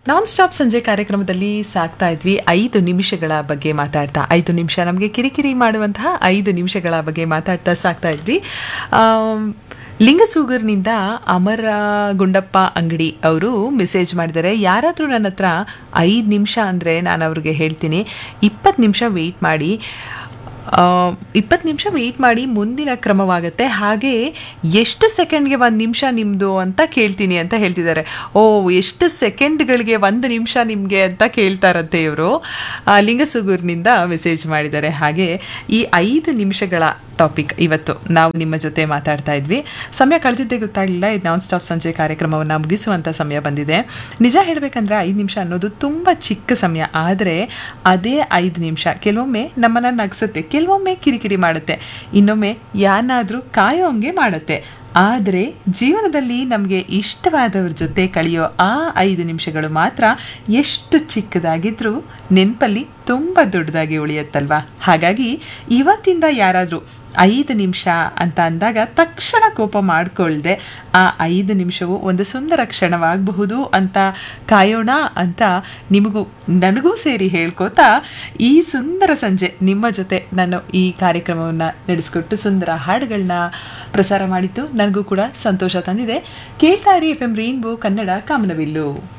non stop ಸಂಜೆ ಕಾರ್ಯಕ್ರಮದಲ್ಲಿ ಸಾಕ್ತಾ ಇದ್ವಿ ಐದು ನಿಮಿಷಗಳ ಬಗ್ಗೆ ಮಾತಾಡ್ತಾ ಐದು ನಿಮಿಷ ನಮಗೆ ಕಿರಿಕಿರಿ ಮಾಡುವಂತಹ ಐದು ನಿಮಿಷಗಳ ಬಗ್ಗೆ ಮಾತಾಡ್ತಾ ಸಾಕ್ತಾ ಇದ್ವಿ ಆಮ್, ಲಿಂಗಸೂಗರ್ನಿಂದ ಅಮರ ಗುಂಡಪ್ಪ ಅಂಗಡಿ ಅವರು ಮೆಸೇಜ್ ಮಾಡಿದ್ದಾರೆ ಯಾರಾದರೂ ನನ್ನ ಹತ್ರ ಐದು ನಿಮಿಷ ಅಂದರೆ ನಾನು ಅವ್ರಿಗೆ ಹೇಳ್ತೀನಿ ಇಪ್ಪತ್ತು ನಿಮಿಷ ವೆಯ್ಟ್ ಮಾಡಿ ಇಪ್ಪತ್ತು ನಿಮಿಷ ವೆಯ್ಟ್ ಮಾಡಿ ಮುಂದಿನ ಕ್ರಮವಾಗುತ್ತೆ ಹಾಗೆ ಎಷ್ಟು ಸೆಕೆಂಡ್ಗೆ ಒಂದು ನಿಮಿಷ ನಿಮ್ಮದು ಅಂತ ಕೇಳ್ತೀನಿ ಅಂತ ಹೇಳ್ತಿದ್ದಾರೆ ಓ ಎಷ್ಟು ಸೆಕೆಂಡ್ಗಳಿಗೆ ಒಂದು ನಿಮಿಷ ನಿಮಗೆ ಅಂತ ಕೇಳ್ತಾರಂತೆ ಇವರು ಲಿಂಗಸುಗೂರಿನಿಂದ ಮೆಸೇಜ್ ಮಾಡಿದ್ದಾರೆ ಹಾಗೆ ಈ ಐದು ನಿಮಿಷಗಳ ಟಾಪಿಕ್ ಇವತ್ತು ನಾವು ನಿಮ್ಮ ಜೊತೆ ಮಾತಾಡ್ತಾ ಇದ್ವಿ ಸಮಯ ಕಳೆದಿದ್ದೇ ಗೊತ್ತಾಗಲಿಲ್ಲ ಇದು ನಾನ್ ಸ್ಟಾಪ್ ಸಂಜೆ ಕಾರ್ಯಕ್ರಮವನ್ನು ಮುಗಿಸುವಂಥ ಸಮಯ ಬಂದಿದೆ ನಿಜ ಹೇಳಬೇಕಂದ್ರೆ ಐದು ನಿಮಿಷ ಅನ್ನೋದು ತುಂಬ ಚಿಕ್ಕ ಸಮಯ ಆದರೆ ಅದೇ ಐದು ನಿಮಿಷ ಕೆಲವೊಮ್ಮೆ ನಮ್ಮನ್ನು ನಗಿಸುತ್ತೆ ಕೆಲವೊಮ್ಮೆ ಕಿರಿಕಿರಿ ಮಾಡುತ್ತೆ ಇನ್ನೊಮ್ಮೆ ಯಾರನ್ನಾದರೂ ಕಾಯೋಂಗೆ ಮಾಡುತ್ತೆ ಆದರೆ ಜೀವನದಲ್ಲಿ ನಮಗೆ ಇಷ್ಟವಾದವ್ರ ಜೊತೆ ಕಳೆಯೋ ಆ ಐದು ನಿಮಿಷಗಳು ಮಾತ್ರ ಎಷ್ಟು ಚಿಕ್ಕದಾಗಿದ್ರೂ ನೆನಪಲ್ಲಿ ತುಂಬ ದೊಡ್ಡದಾಗಿ ಉಳಿಯುತ್ತಲ್ವಾ ಹಾಗಾಗಿ ಇವತ್ತಿಂದ ಯಾರಾದರೂ ಐದು ನಿಮಿಷ ಅಂತ ಅಂದಾಗ ತಕ್ಷಣ ಕೋಪ ಮಾಡಿಕೊಳ್ಳದೆ ಆ ಐದು ನಿಮಿಷವು ಒಂದು ಸುಂದರ ಕ್ಷಣವಾಗಬಹುದು ಅಂತ ಕಾಯೋಣ ಅಂತ ನಿಮಗೂ ನನಗೂ ಸೇರಿ ಹೇಳ್ಕೋತಾ ಈ ಸುಂದರ ಸಂಜೆ ನಿಮ್ಮ ಜೊತೆ ನಾನು ಈ ಕಾರ್ಯಕ್ರಮವನ್ನು ನಡೆಸ್ಕೊಟ್ಟು ಸುಂದರ ಹಾಡುಗಳನ್ನ ಪ್ರಸಾರ ಮಾಡಿದ್ದು ನನಗೂ ಕೂಡ ಸಂತೋಷ ತಂದಿದೆ ಕೇಳ್ತಾ ಇರಿ ಎಫ್ ಎಂ ರೈನ್ಬೋ ಕನ್ನಡ ಕಾಮನವಿಲ್ಲು